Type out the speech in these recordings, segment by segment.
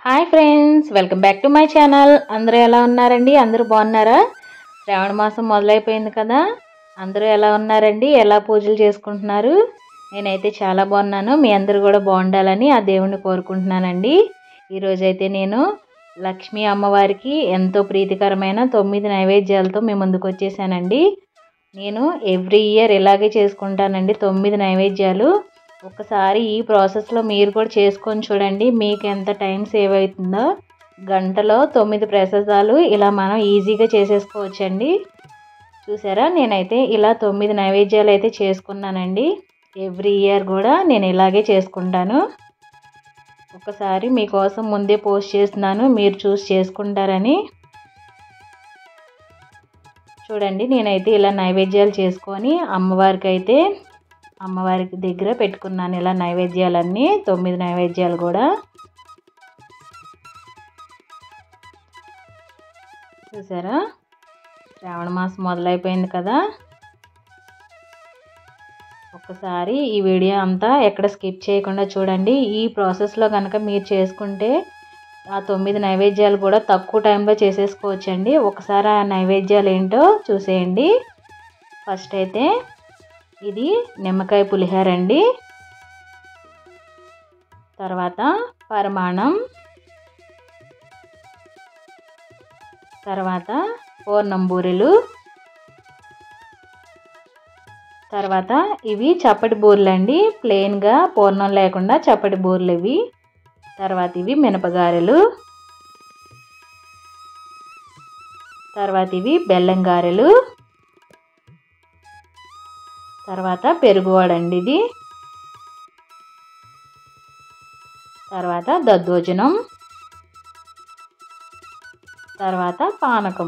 hi friends welcome back to my channel అందరూ ఎలా ఉన్నారండి అందరూ బాగున్నారా శ్రావణ మాసం మొదలైపోయింది కదా అందరూ ఎలా ఉన్నారండి ఎలా పూజలు చేసుకుంటున్నారు నేనైతే చాలా బాగున్నాను మీ అందరూ కూడా బాగుండాలని ఆ దేవుణ్ణి కోరుకుంటున్నానండి ఈరోజైతే నేను లక్ష్మీ అమ్మవారికి ఎంతో ప్రీతికరమైన తొమ్మిది నైవేద్యాలతో మీ ముందుకు వచ్చేసానండి నేను ఎవ్రీ ఇయర్ ఇలాగే చేసుకుంటానండి తొమ్మిది నైవేద్యాలు ఒకసారి ఈ ప్రాసెస్లో మీరు కూడా చేసుకొని చూడండి మీకు ఎంత టైం సేవ్ అవుతుందో గంటలో తొమ్మిది ప్రసాదాలు ఇలా మనం ఈజీగా చేసేసుకోవచ్చండి చూసారా నేనైతే ఇలా తొమ్మిది నైవేద్యాలు అయితే చేసుకున్నానండి ఎవ్రీ ఇయర్ కూడా నేను ఇలాగే చేసుకుంటాను ఒకసారి మీకోసం ముందే పోస్ట్ చేస్తున్నాను మీరు చూసి చేసుకుంటారని చూడండి నేనైతే ఇలా నైవేద్యాలు చేసుకొని అమ్మవారికి అయితే అమ్మవారికి దగ్గర పెట్టుకున్నాను ఇలా నైవేద్యాలన్నీ తొమ్మిది నైవేద్యాలు కూడా చూసారా శ్రావణ మాసం మొదలైపోయింది కదా ఒక్కసారి ఈ వీడియో అంతా ఎక్కడ స్కిప్ చేయకుండా చూడండి ఈ ప్రాసెస్లో కనుక మీరు చేసుకుంటే ఆ తొమ్మిది నైవేద్యాలు కూడా తక్కువ టైంలో చేసేసుకోవచ్చండి ఒకసారి ఆ నైవేద్యాలు ఏంటో చూసేయండి ఫస్ట్ అయితే ఇది నిమ్మకాయ పులిహోర అండి తర్వాత పరమాణం తర్వాత పూర్ణం బూరెలు తర్వాత ఇవి చప్పటి బూరెలు అండి ప్లెయిన్గా పూర్ణం లేకుండా చప్పటి బూరెలు ఇవి తర్వాత ఇవి మినపగారెలు తర్వాత ఇవి బెల్లం గారెలు తర్వాత పెరుగువాడండి ఇది తర్వాత దద్దోజనం తర్వాత పానకం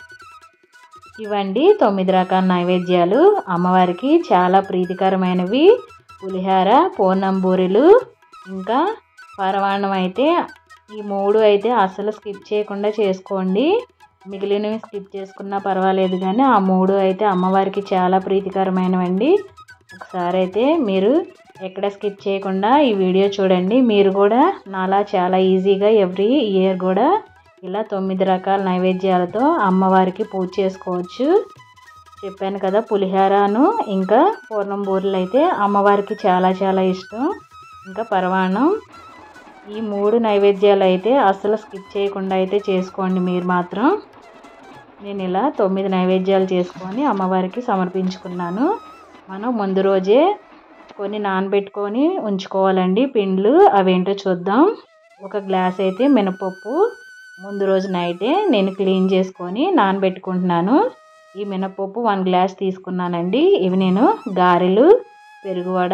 ఇవండి తొమ్మిది రకాల నైవేద్యాలు అమ్మవారికి చాలా ప్రీతికరమైనవి పులిహార పూర్ణం బూరెలు ఇంకా పరమాన్నం అయితే ఈ మూడు అయితే అసలు స్కిప్ చేయకుండా చేసుకోండి మిగిలినవి స్కిప్ చేసుకున్నా పర్వాలేదు కానీ ఆ మూడు అయితే అమ్మవారికి చాలా ప్రీతికరమైనవండి ఒకసారి అయితే మీరు ఎక్కడ స్కిప్ చేయకుండా ఈ వీడియో చూడండి మీరు కూడా నాలా చాలా ఈజీగా ఎవ్రీ ఇయర్ కూడా ఇలా తొమ్మిది రకాల నైవేద్యాలతో అమ్మవారికి పూజ చేసుకోవచ్చు చెప్పాను కదా పులిహారను ఇంకా పూర్ణం బూరెలు అయితే అమ్మవారికి చాలా చాలా ఇష్టం ఇంకా పరమాణం ఈ మూడు నైవేద్యాలు అయితే అస్సలు స్కిప్ చేయకుండా అయితే చేసుకోండి మీరు మాత్రం నేను ఇలా తొమ్మిది నైవేద్యాలు చేసుకొని అమ్మవారికి సమర్పించుకున్నాను మనం ముందు రోజే కొన్ని నానబెట్టుకొని ఉంచుకోవాలండి పిండ్లు అవేంటో చూద్దాం ఒక గ్లాస్ అయితే మినపప్పు ముందు రోజు నైటే నేను క్లీన్ చేసుకొని నానబెట్టుకుంటున్నాను ఈ మినపప్పు వన్ గ్లాస్ తీసుకున్నానండి ఇవి నేను గారెలు పెరుగువడ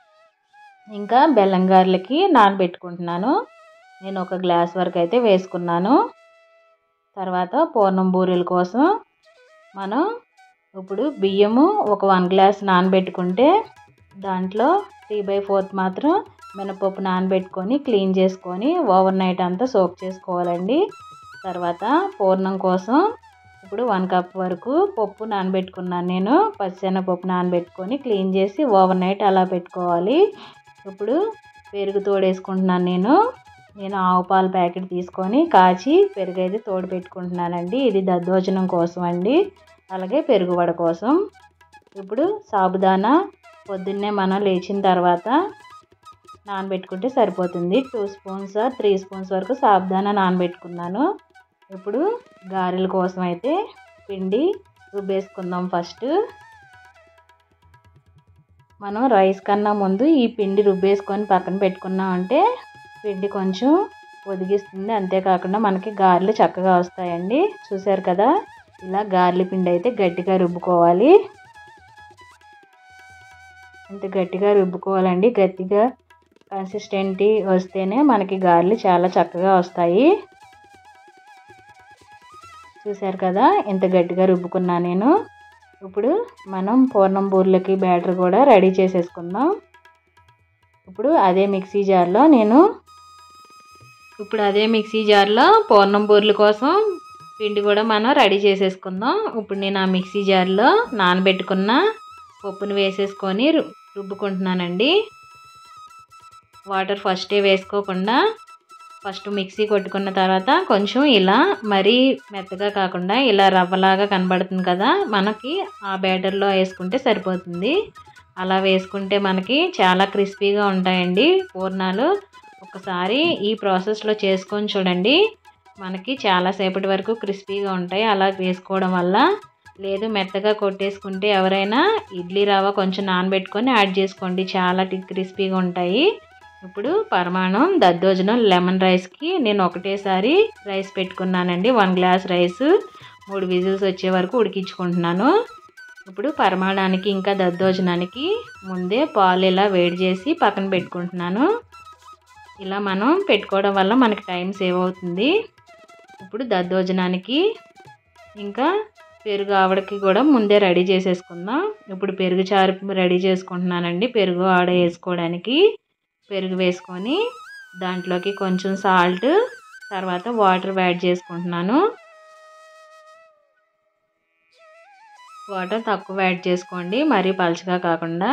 ఇంకా బెల్లం గారెలకి నానబెట్టుకుంటున్నాను నేను ఒక గ్లాస్ వరకు అయితే వేసుకున్నాను తర్వాత పూర్ణం బూరెల కోసం మనం ఇప్పుడు బియ్యము ఒక వన్ గ్లాస్ నానబెట్టుకుంటే దాంట్లో త్రీ బై ఫోర్త్ మాత్రం మినపప్పు నానబెట్టుకొని క్లీన్ చేసుకొని ఓవర్ నైట్ అంతా సోక్ చేసుకోవాలండి తర్వాత పూర్ణం కోసం ఇప్పుడు వన్ కప్ వరకు పప్పు నానబెట్టుకున్నాను నేను పచ్చిశనగపప్పు నానబెట్టుకొని క్లీన్ చేసి ఓవర్ నైట్ అలా పెట్టుకోవాలి ఇప్పుడు పెరుగు తోడేసుకుంటున్నాను నేను నేను ఆవు పాల ప్యాకెట్ తీసుకొని కాచి పెరుగు అయితే తోడు పెట్టుకుంటున్నానండి ఇది దద్దోజనం కోసం అండి అలాగే పెరుగు వడ కోసం ఇప్పుడు సాబుదానా పొద్దున్నే మనం లేచిన తర్వాత నానబెట్టుకుంటే సరిపోతుంది టూ స్పూన్స్ త్రీ స్పూన్స్ వరకు సాబుదానా నానబెట్టుకున్నాను ఇప్పుడు గారెల కోసం అయితే పిండి రుబ్బేసుకుందాం ఫస్ట్ మనం రైస్ కన్నా ముందు ఈ పిండి రుబ్బేసుకొని పక్కన పెట్టుకున్నామంటే పిండి కొంచెం ఒదిగిస్తుంది అంతేకాకుండా మనకి గారెలు చక్కగా వస్తాయండి చూసారు కదా ఇలా గారెల పిండి అయితే గట్టిగా రుబ్బుకోవాలి ఇంత గట్టిగా రుబ్బుకోవాలండి గట్టిగా కన్సిస్టెంటీ వస్తేనే మనకి గారెలు చాలా చక్కగా వస్తాయి చూసారు కదా ఇంత గట్టిగా రుబ్బుకున్నా నేను ఇప్పుడు మనం పూర్ణం బూర్లకి బ్యాటర్ కూడా రెడీ చేసేసుకుందాం ఇప్పుడు అదే మిక్సీ జార్లో నేను ఇప్పుడు అదే మిక్సీ జార్లో పూర్ణం బూర్ల కోసం పిండి కూడా మనం రెడీ చేసేసుకుందాం ఇప్పుడు నేను ఆ మిక్సీ జార్లో నానబెట్టుకున్న పప్పును వేసేసుకొని రుబ్బుకుంటున్నానండి వాటర్ ఫస్టే వేసుకోకుండా ఫస్ట్ మిక్సీ కొట్టుకున్న తర్వాత కొంచెం ఇలా మరీ మెత్తగా కాకుండా ఇలా రవ్వలాగా కనబడుతుంది కదా మనకి ఆ బ్యాటర్లో వేసుకుంటే సరిపోతుంది అలా వేసుకుంటే మనకి చాలా క్రిస్పీగా ఉంటాయండి పూర్ణాలు ఒకసారి ఈ ప్రాసెస్లో చేసుకొని చూడండి మనకి చాలాసేపటి వరకు క్రిస్పీగా ఉంటాయి అలా వేసుకోవడం వల్ల లేదు మెత్తగా కొట్టేసుకుంటే ఎవరైనా ఇడ్లీ రవ్వ కొంచెం నానబెట్టుకొని యాడ్ చేసుకోండి చాలా క్రిస్పీగా ఉంటాయి ఇప్పుడు పరమాణం దద్దోజనం లెమన్ రైస్కి నేను ఒకటేసారి రైస్ పెట్టుకున్నానండి వన్ గ్లాస్ రైస్ మూడు విజిల్స్ వచ్చే వరకు ఉడికించుకుంటున్నాను ఇప్పుడు పరమాణానికి ఇంకా దద్దోజనానికి ముందే పాలు ఇలా వేడి చేసి పక్కన పెట్టుకుంటున్నాను ఇలా మనం పెట్టుకోవడం వల్ల మనకి టైం సేవ్ అవుతుంది ఇప్పుడు దద్దోజనానికి ఇంకా పెరుగు ఆవిడకి కూడా ముందే రెడీ చేసేసుకుందాం ఇప్పుడు పెరుగు చారు రెడీ చేసుకుంటున్నానండి పెరుగు ఆడ వేసుకోవడానికి పెరుగు వేసుకొని దాంట్లోకి కొంచెం సాల్ట్ తర్వాత వాటర్ యాడ్ చేసుకుంటున్నాను వాటర్ తక్కువ యాడ్ చేసుకోండి మరీ పలుచగా కాకుండా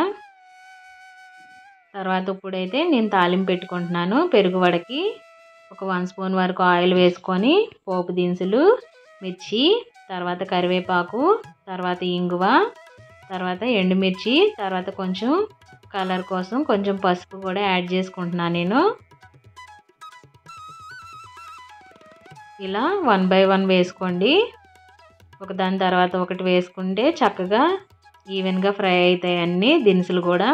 తర్వాత ఇప్పుడైతే నేను తాలింపు పెట్టుకుంటున్నాను పెరుగు వడకి ఒక వన్ స్పూన్ వరకు ఆయిల్ వేసుకొని పోపు దినుసులు మిర్చి తర్వాత కరివేపాకు తర్వాత ఇంగువ తర్వాత ఎండుమిర్చి తర్వాత కొంచెం కలర్ కోసం కొంచెం పసుపు కూడా యాడ్ చేసుకుంటున్నాను నేను ఇలా వన్ బై వన్ వేసుకోండి ఒక దాని తర్వాత ఒకటి వేసుకుంటే చక్కగా ఈవెన్గా ఫ్రై అవుతాయి అన్ని దినుసులు కూడా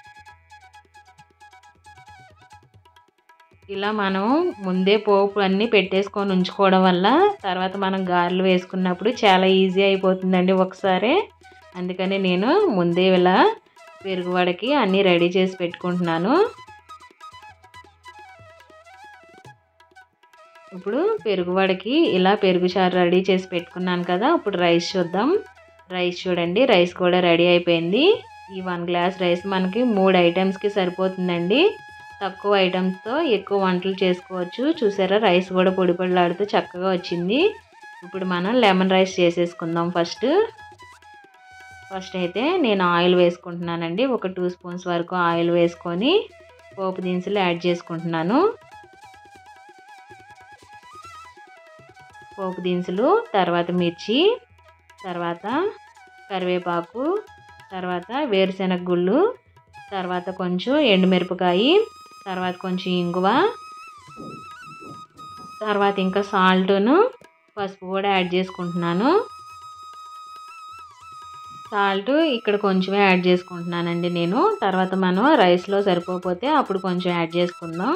ఇలా మనం ముందే పోపు అన్నీ పెట్టేసుకొని ఉంచుకోవడం వల్ల తర్వాత మనం గారెలు వేసుకున్నప్పుడు చాలా ఈజీ అయిపోతుందండి ఒకసారి అందుకని నేను ముందే ఇలా పెరుగు వడకి అన్నీ రెడీ చేసి పెట్టుకుంటున్నాను ఇప్పుడు పెరుగు వడకి ఇలా పెరుగు చారు రెడీ చేసి పెట్టుకున్నాను కదా ఇప్పుడు రైస్ చూద్దాం రైస్ చూడండి రైస్ కూడా రెడీ అయిపోయింది ఈ వన్ గ్లాస్ రైస్ మనకి మూడు ఐటమ్స్కి సరిపోతుందండి తక్కువ ఐటమ్స్తో ఎక్కువ వంటలు చేసుకోవచ్చు చూసారా రైస్ కూడా పొడి పొడిలాడుతూ చక్కగా వచ్చింది ఇప్పుడు మనం లెమన్ రైస్ చేసేసుకుందాం ఫస్ట్ ఫస్ట్ అయితే నేను ఆయిల్ వేసుకుంటున్నానండి ఒక టూ స్పూన్స్ వరకు ఆయిల్ వేసుకొని పోపు దినుసులు యాడ్ చేసుకుంటున్నాను పోపు దినుసులు తర్వాత మిర్చి తర్వాత కరివేపాకు తర్వాత వేరుశెనగ గుళ్ళు తర్వాత కొంచెం ఎండుమిరపకాయ తర్వాత కొంచెం ఇంగువ తర్వాత ఇంకా సాల్ట్ను పసుపు కూడా యాడ్ చేసుకుంటున్నాను సాల్ట్ ఇక్కడ కొంచెమే యాడ్ చేసుకుంటున్నానండి నేను తర్వాత మనం రైస్లో సరిపోతే అప్పుడు కొంచెం యాడ్ చేసుకుందాం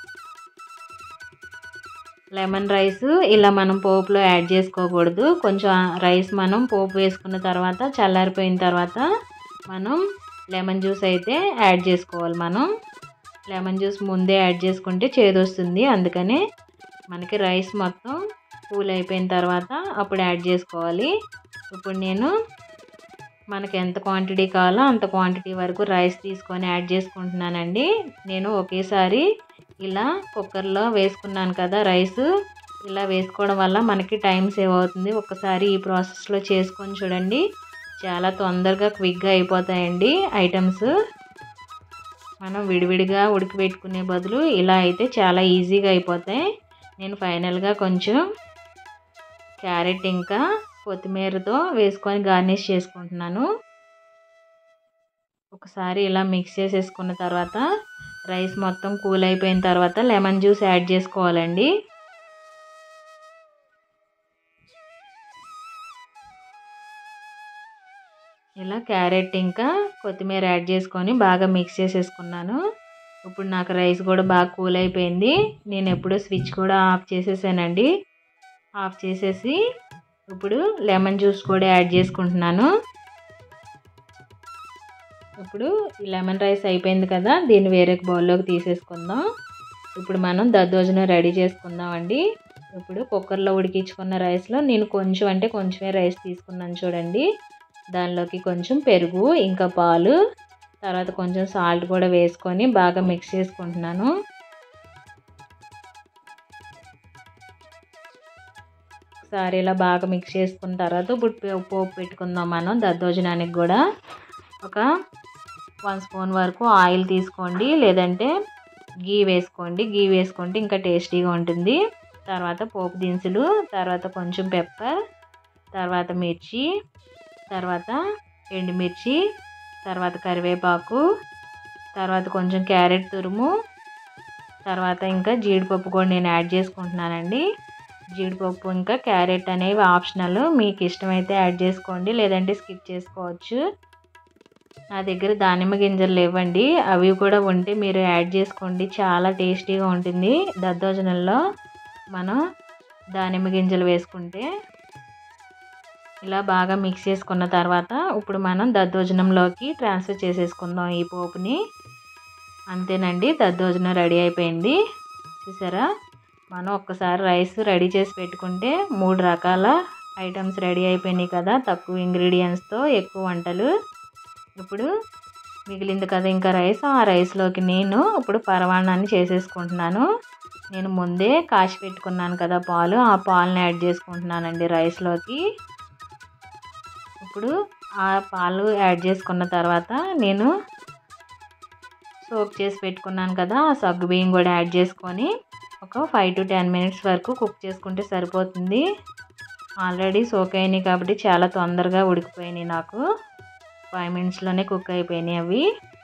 లెమన్ రైస్ ఇలా మనం పోపులో యాడ్ చేసుకోకూడదు కొంచెం రైస్ మనం పోపు వేసుకున్న తర్వాత చల్లారిపోయిన తర్వాత మనం లెమన్ జ్యూస్ అయితే యాడ్ చేసుకోవాలి మనం లెమన్ జ్యూస్ ముందే యాడ్ చేసుకుంటే చేదొస్తుంది అందుకనే మనకి రైస్ మొత్తం కూల్ అయిపోయిన తర్వాత అప్పుడు యాడ్ చేసుకోవాలి ఇప్పుడు నేను మనకి ఎంత క్వాంటిటీ కావాలో అంత క్వాంటిటీ వరకు రైస్ తీసుకొని యాడ్ చేసుకుంటున్నానండి నేను ఒకేసారి ఇలా కుక్కర్లో వేసుకున్నాను కదా రైస్ ఇలా వేసుకోవడం వల్ల మనకి టైం సేవ్ అవుతుంది ఒకసారి ఈ ప్రాసెస్లో చేసుకొని చూడండి చాలా తొందరగా క్విక్గా అయిపోతాయండి ఐటమ్స్ మనం విడివిడిగా ఉడికిపెట్టుకునే బదులు ఇలా అయితే చాలా ఈజీగా అయిపోతాయి నేను ఫైనల్గా కొంచెం క్యారెట్ ఇంకా కొత్తిమీరతో వేసుకొని గార్నిష్ చేసుకుంటున్నాను ఒకసారి ఇలా మిక్స్ చేసేసుకున్న తర్వాత రైస్ మొత్తం కూల్ అయిపోయిన తర్వాత లెమన్ జ్యూస్ యాడ్ చేసుకోవాలండి ఇలా క్యారెట్ ఇంకా కొత్తిమీర యాడ్ చేసుకొని బాగా మిక్స్ చేసేసుకున్నాను ఇప్పుడు నాకు రైస్ కూడా బాగా కూల్ అయిపోయింది నేను ఎప్పుడూ స్విచ్ కూడా ఆఫ్ చేసేసానండి ఆఫ్ చేసేసి ఇప్పుడు లెమన్ జ్యూస్ కూడా యాడ్ చేసుకుంటున్నాను ఇప్పుడు ఈ లెమన్ రైస్ అయిపోయింది కదా దీన్ని వేరే బౌల్లోకి తీసేసుకుందాం ఇప్పుడు మనం దద్దోజనం రెడీ చేసుకుందాం అండి ఇప్పుడు కుక్కర్లో ఉడికించుకున్న రైస్లో నేను కొంచెం అంటే కొంచెమే రైస్ తీసుకున్నాను చూడండి దానిలోకి కొంచెం పెరుగు ఇంకా పాలు తర్వాత కొంచెం సాల్ట్ కూడా వేసుకొని బాగా మిక్స్ చేసుకుంటున్నాను ఒకసారి ఇలా బాగా మిక్స్ చేసుకున్న తర్వాత ఇప్పుడు పోపు పెట్టుకుందాం మనం దద్దోజనానికి కూడా ఒక వన్ స్పూన్ వరకు ఆయిల్ తీసుకోండి లేదంటే గీ వేసుకోండి గీ వేసుకుంటే ఇంకా టేస్టీగా ఉంటుంది తర్వాత పోపు దినుసులు తర్వాత కొంచెం పెప్పర్ తర్వాత మిర్చి తర్వాత ఎండుమిర్చి తర్వాత కరివేపాకు తర్వాత కొంచెం క్యారెట్ తురుము తర్వాత ఇంకా జీడిపప్పు కూడా నేను యాడ్ చేసుకుంటున్నానండి జీడిపప్పు ఇంకా క్యారెట్ అనేవి ఆప్షనల్ మీకు ఇష్టమైతే యాడ్ చేసుకోండి లేదంటే స్కిప్ చేసుకోవచ్చు నా దగ్గర దానిమ్మ గింజలు లేవండి అవి కూడా ఉంటే మీరు యాడ్ చేసుకోండి చాలా టేస్టీగా ఉంటుంది దద్దోజనంలో మనం దానిమ్మ గింజలు వేసుకుంటే ఇలా బాగా మిక్స్ చేసుకున్న తర్వాత ఇప్పుడు మనం దద్దోజనంలోకి ట్రాన్స్ఫర్ చేసేసుకుందాం ఈ పోపుని అంతేనండి దద్దోజనం రెడీ అయిపోయింది చూసారా మనం ఒక్కసారి రైస్ రెడీ చేసి పెట్టుకుంటే మూడు రకాల ఐటమ్స్ రెడీ అయిపోయినాయి కదా తక్కువ ఇంగ్రీడియంట్స్తో ఎక్కువ వంటలు ఇప్పుడు మిగిలింది కదా ఇంకా రైస్ ఆ రైస్లోకి నేను ఇప్పుడు పరవాణాన్ని చేసేసుకుంటున్నాను నేను ముందే కాచి పెట్టుకున్నాను కదా పాలు ఆ పాలను యాడ్ చేసుకుంటున్నానండి రైస్లోకి ఇప్పుడు ఆ పాలు యాడ్ చేసుకున్న తర్వాత నేను సోక్ చేసి పెట్టుకున్నాను కదా ఆ సగ్గు బియ్యం కూడా యాడ్ చేసుకొని ఒక ఫైవ్ టు టెన్ మినిట్స్ వరకు కుక్ చేసుకుంటే సరిపోతుంది ఆల్రెడీ సోక్ అయినాయి కాబట్టి చాలా తొందరగా ఉడికిపోయినాయి నాకు ఫైవ్ మినిట్స్లోనే కుక్ అయిపోయినాయి అవి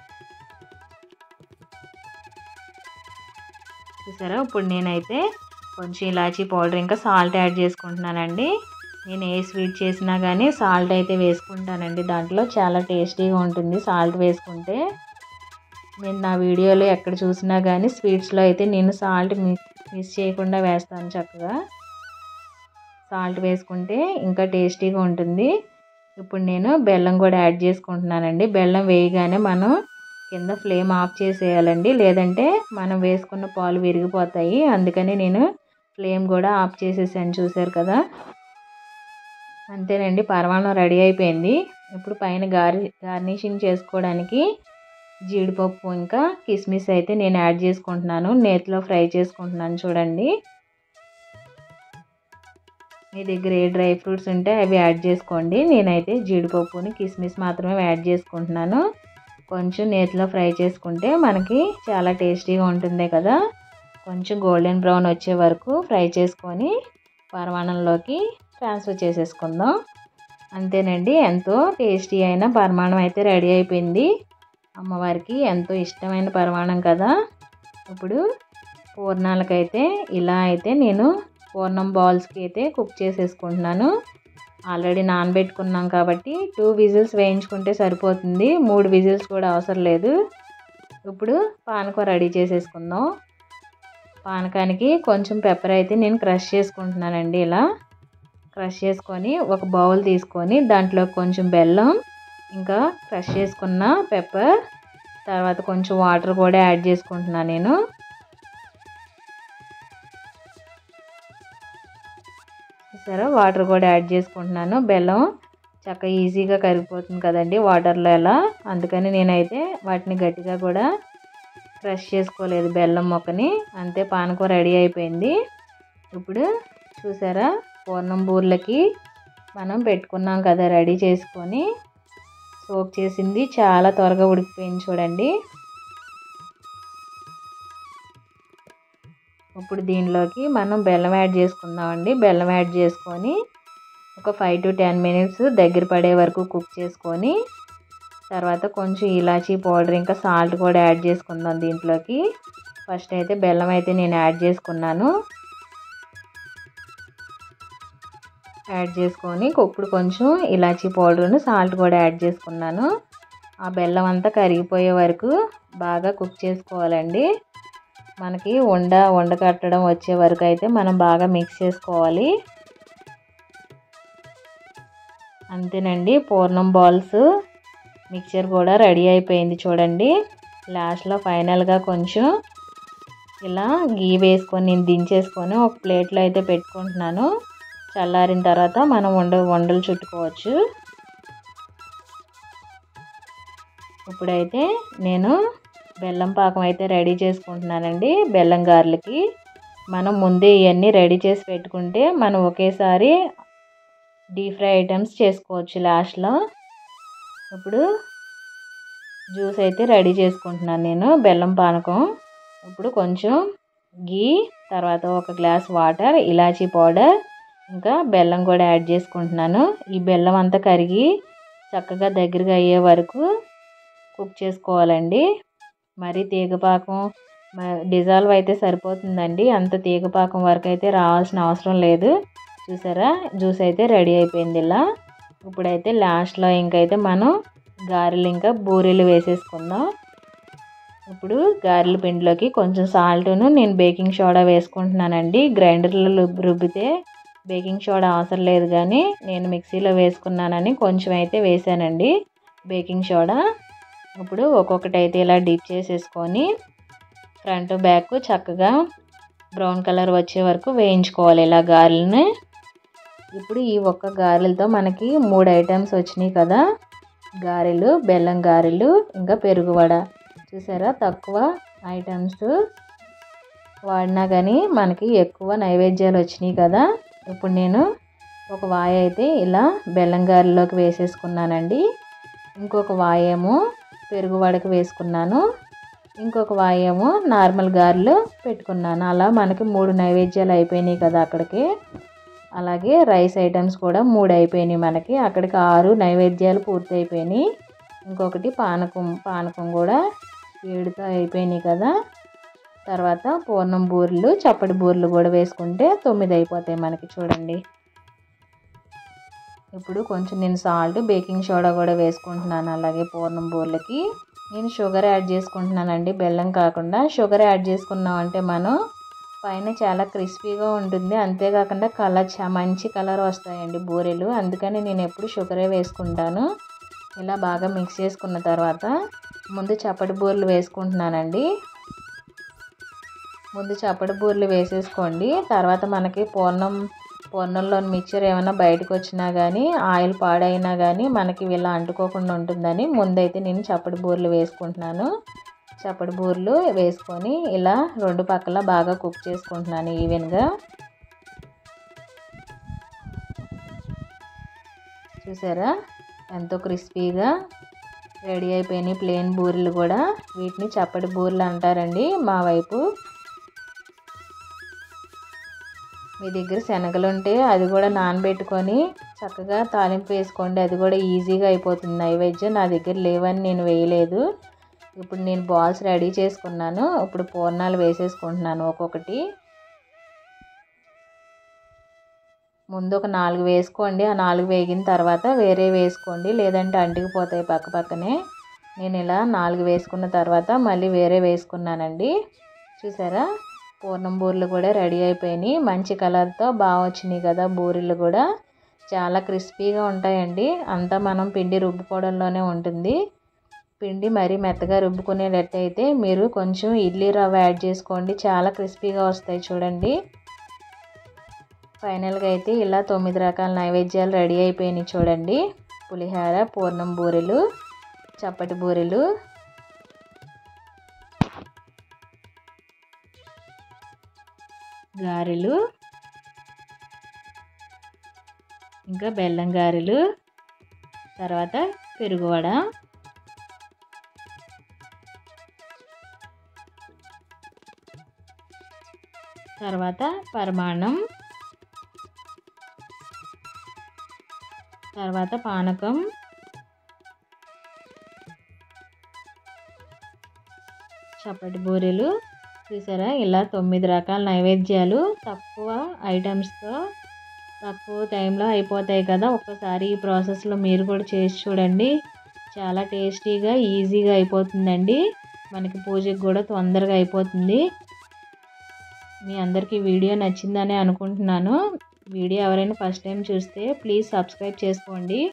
చూసారా ఇప్పుడు నేనైతే కొంచెం ఇలాచీ పౌడర్ ఇంకా సాల్ట్ యాడ్ చేసుకుంటున్నానండి నేను ఏ స్వీట్ చేసినా కానీ సాల్ట్ అయితే వేసుకుంటానండి దాంట్లో చాలా టేస్టీగా ఉంటుంది సాల్ట్ వేసుకుంటే నేను నా వీడియోలో ఎక్కడ చూసినా కానీ స్వీట్స్లో అయితే నేను సాల్ట్ మిస్ చేయకుండా వేస్తాను చక్కగా సాల్ట్ వేసుకుంటే ఇంకా టేస్టీగా ఉంటుంది ఇప్పుడు నేను బెల్లం కూడా యాడ్ చేసుకుంటున్నానండి బెల్లం వేయగానే మనం కింద ఫ్లేమ్ ఆఫ్ చేసేయాలండి లేదంటే మనం వేసుకున్న పాలు విరిగిపోతాయి అందుకని నేను ఫ్లేమ్ కూడా ఆఫ్ చేసేసాను చూసారు కదా అంతేనండి పరమాణం రెడీ అయిపోయింది ఇప్పుడు పైన గారి గార్నిషింగ్ చేసుకోవడానికి జీడిపప్పు ఇంకా కిస్మిస్ అయితే నేను యాడ్ చేసుకుంటున్నాను నేతిలో ఫ్రై చేసుకుంటున్నాను చూడండి మీ దగ్గర ఏ డ్రై ఫ్రూట్స్ ఉంటే అవి యాడ్ చేసుకోండి నేనైతే జీడిపప్పుని కిస్మిస్ మాత్రమే యాడ్ చేసుకుంటున్నాను కొంచెం నేతిలో ఫ్రై చేసుకుంటే మనకి చాలా టేస్టీగా ఉంటుంది కదా కొంచెం గోల్డెన్ బ్రౌన్ వచ్చే వరకు ఫ్రై చేసుకొని పరమాణంలోకి ట్రాన్స్ఫర్ చేసేసుకుందాం అంతేనండి ఎంతో టేస్టీ అయిన పరమాణం అయితే రెడీ అయిపోయింది అమ్మవారికి ఎంతో ఇష్టమైన పరమాణం కదా ఇప్పుడు పూర్ణాలకైతే ఇలా అయితే నేను పూర్ణం బాల్స్కి అయితే కుక్ చేసేసుకుంటున్నాను ఆల్రెడీ నానబెట్టుకున్నాం కాబట్టి టూ విజిల్స్ వేయించుకుంటే సరిపోతుంది మూడు విజిల్స్ కూడా అవసరం లేదు ఇప్పుడు పానకం రెడీ చేసేసుకుందాం పానకానికి కొంచెం పెప్పర్ అయితే నేను క్రష్ చేసుకుంటున్నానండి ఇలా క్రష్ చేసుకొని ఒక బౌల్ తీసుకొని దాంట్లో కొంచెం బెల్లం ఇంకా క్రష్ చేసుకున్న పెప్పర్ తర్వాత కొంచెం వాటర్ కూడా యాడ్ చేసుకుంటున్నాను నేను సరే వాటర్ కూడా యాడ్ చేసుకుంటున్నాను బెల్లం చక్క ఈజీగా కరిగిపోతుంది కదండి వాటర్లో ఎలా అందుకని నేనైతే వాటిని గట్టిగా కూడా క్రష్ చేసుకోలేదు బెల్లం మొక్కని అంతే పానకం రెడీ అయిపోయింది ఇప్పుడు చూసారా పూర్ణం బూర్లకి మనం పెట్టుకున్నాం కదా రెడీ చేసుకొని సోక్ చేసింది చాలా త్వరగా ఉడికిపోయింది చూడండి ఇప్పుడు దీనిలోకి మనం బెల్లం యాడ్ చేసుకుందామండి బెల్లం యాడ్ చేసుకొని ఒక ఫైవ్ టు టెన్ మినిట్స్ దగ్గర పడే వరకు కుక్ చేసుకొని తర్వాత కొంచెం ఇలాచీ పౌడర్ ఇంకా సాల్ట్ కూడా యాడ్ చేసుకుందాం దీంట్లోకి ఫస్ట్ అయితే బెల్లం అయితే నేను యాడ్ చేసుకున్నాను యాడ్ చేసుకొని ఇప్పుడు కొంచెం ఇలాచీ పౌడర్ను సాల్ట్ కూడా యాడ్ చేసుకున్నాను ఆ బెల్లం అంతా కరిగిపోయే వరకు బాగా కుక్ చేసుకోవాలండి మనకి ఉండ ఉండ కట్టడం వచ్చే వరకు అయితే మనం బాగా మిక్స్ చేసుకోవాలి అంతేనండి పూర్ణం బాల్స్ మిక్చర్ కూడా రెడీ అయిపోయింది చూడండి లాస్ట్లో ఫైనల్గా కొంచెం ఇలా గీ వేసుకొని నేను దించేసుకొని ఒక ప్లేట్లో అయితే పెట్టుకుంటున్నాను చల్లారిన తర్వాత మనం వండ వండలు చుట్టుకోవచ్చు ఇప్పుడైతే నేను బెల్లం పాకం అయితే రెడీ చేసుకుంటున్నానండి బెల్లం గారెలకి మనం ముందే ఇవన్నీ రెడీ చేసి పెట్టుకుంటే మనం ఒకేసారి డీప్ ఫ్రై ఐటమ్స్ చేసుకోవచ్చు లాస్ట్లో ఇప్పుడు జ్యూస్ అయితే రెడీ చేసుకుంటున్నాను నేను బెల్లం పానకం ఇప్పుడు కొంచెం గీ తర్వాత ఒక గ్లాస్ వాటర్ ఇలాచీ పౌడర్ ఇంకా బెల్లం కూడా యాడ్ చేసుకుంటున్నాను ఈ బెల్లం అంతా కరిగి చక్కగా దగ్గరగా అయ్యే వరకు కుక్ చేసుకోవాలండి మరి తీగపాకం డిజాల్వ్ అయితే సరిపోతుందండి అంత తీగపాకం వరకు అయితే రావాల్సిన అవసరం లేదు చూసారా జ్యూస్ అయితే రెడీ అయిపోయింది ఇలా ఇప్పుడైతే లాస్ట్లో ఇంకైతే మనం గారెలు ఇంకా బూరెలు వేసేసుకుందాం ఇప్పుడు గారెల పిండిలోకి కొంచెం సాల్ట్ను నేను బేకింగ్ సోడా వేసుకుంటున్నానండి గ్రైండర్లో రుబ్బితే బేకింగ్ సోడా అవసరం లేదు కానీ నేను మిక్సీలో వేసుకున్నానని కొంచెం అయితే వేసానండి బేకింగ్ సోడా ఇప్పుడు ఒక్కొక్కటి అయితే ఇలా డిప్ చేసేసుకొని ఫ్రంట్ బ్యాక్ చక్కగా బ్రౌన్ కలర్ వచ్చే వరకు వేయించుకోవాలి ఇలా గారెలని ఇప్పుడు ఈ ఒక్క గారెలతో మనకి మూడు ఐటమ్స్ వచ్చినాయి కదా గారెలు బెల్లం గారెలు ఇంకా పెరుగు వడ చూసారా తక్కువ ఐటమ్స్ వాడినా కానీ మనకి ఎక్కువ నైవేద్యాలు వచ్చినాయి కదా ఇప్పుడు నేను ఒక వాయి అయితే ఇలా బెల్లం గారెలోకి వేసేసుకున్నానండి ఇంకొక వాయేమో పెరుగు వడకు వేసుకున్నాను ఇంకొక వాయేమో నార్మల్ గారెలు పెట్టుకున్నాను అలా మనకి మూడు నైవేద్యాలు అయిపోయినాయి కదా అక్కడికి అలాగే రైస్ ఐటమ్స్ కూడా మూడు అయిపోయినాయి మనకి అక్కడికి ఆరు నైవేద్యాలు పూర్తి అయిపోయినాయి ఇంకొకటి పానకం పానకం కూడా ఏడుతో అయిపోయినాయి కదా తర్వాత పూర్ణం బూరెలు చప్పటి బూరెలు కూడా వేసుకుంటే తొమ్మిది అయిపోతాయి మనకి చూడండి ఇప్పుడు కొంచెం నేను సాల్ట్ బేకింగ్ సోడా కూడా వేసుకుంటున్నాను అలాగే పూర్ణం బూరెలకి నేను షుగర్ యాడ్ చేసుకుంటున్నానండి బెల్లం కాకుండా షుగర్ యాడ్ చేసుకున్నామంటే మనం పైన చాలా క్రిస్పీగా ఉంటుంది అంతేకాకుండా కలర్ చా మంచి కలర్ వస్తాయండి బూరెలు అందుకని నేను ఎప్పుడు షుగరే వేసుకుంటాను ఇలా బాగా మిక్స్ చేసుకున్న తర్వాత ముందు చప్పటి బూరెలు వేసుకుంటున్నానండి ముందు చప్పటి బూరెలు వేసేసుకోండి తర్వాత మనకి పూర్ణం పూర్ణంలోని మిక్చర్ ఏమైనా బయటకు వచ్చినా కానీ ఆయిల్ పాడైనా కానీ మనకి ఇలా అంటుకోకుండా ఉంటుందని ముందైతే నేను చప్పటి బూరెలు వేసుకుంటున్నాను చప్పటి బూరెలు వేసుకొని ఇలా రెండు పక్కల బాగా కుక్ చేసుకుంటున్నాను ఈవెన్గా చూసారా ఎంతో క్రిస్పీగా రెడీ అయిపోయినాయి ప్లేన్ బూరెలు కూడా వీటిని చప్పటి బూరెలు అంటారండి మా వైపు మీ దగ్గర శనగలు ఉంటే అది కూడా నానబెట్టుకొని చక్కగా తాలింపు వేసుకోండి అది కూడా ఈజీగా అయిపోతుంది నైవేద్యం నా దగ్గర లేవని నేను వేయలేదు ఇప్పుడు నేను బాల్స్ రెడీ చేసుకున్నాను ఇప్పుడు పూర్ణాలు వేసేసుకుంటున్నాను ఒక్కొక్కటి ముందు ఒక నాలుగు వేసుకోండి ఆ నాలుగు వేగిన తర్వాత వేరే వేసుకోండి లేదంటే అంటుకుపోతాయి పక్క పక్కనే నేను ఇలా నాలుగు వేసుకున్న తర్వాత మళ్ళీ వేరే వేసుకున్నానండి చూసారా పూర్ణం బూరెలు కూడా రెడీ అయిపోయినాయి మంచి కలర్తో బాగా వచ్చినాయి కదా బూరెలు కూడా చాలా క్రిస్పీగా ఉంటాయండి అంతా మనం పిండి రుబ్బుకోవడంలోనే ఉంటుంది పిండి మరీ మెత్తగా రుబ్బుకునేటట్టు అయితే మీరు కొంచెం ఇడ్లీ రవ్వ యాడ్ చేసుకోండి చాలా క్రిస్పీగా వస్తాయి చూడండి ఫైనల్గా అయితే ఇలా తొమ్మిది రకాల నైవేద్యాలు రెడీ అయిపోయినాయి చూడండి పులిహార పూర్ణం బూరెలు చప్పటి బూరెలు గారెలు ఇంకా బెల్లం గారెలు తర్వాత పెరుగువడ తర్వాత పరమాన్నం తర్వాత పానకం చప్పటి బూరెలు చూసారా ఇలా తొమ్మిది రకాల నైవేద్యాలు తక్కువ ఐటమ్స్తో తక్కువ టైంలో అయిపోతాయి కదా ఒక్కసారి ఈ ప్రాసెస్లో మీరు కూడా చేసి చూడండి చాలా టేస్టీగా ఈజీగా అయిపోతుందండి మనకి పూజకి కూడా తొందరగా అయిపోతుంది మీ అందరికీ వీడియో నచ్చిందని అనుకుంటున్నాను వీడియో ఎవరైనా ఫస్ట్ టైం చూస్తే ప్లీజ్ సబ్స్క్రైబ్ చేసుకోండి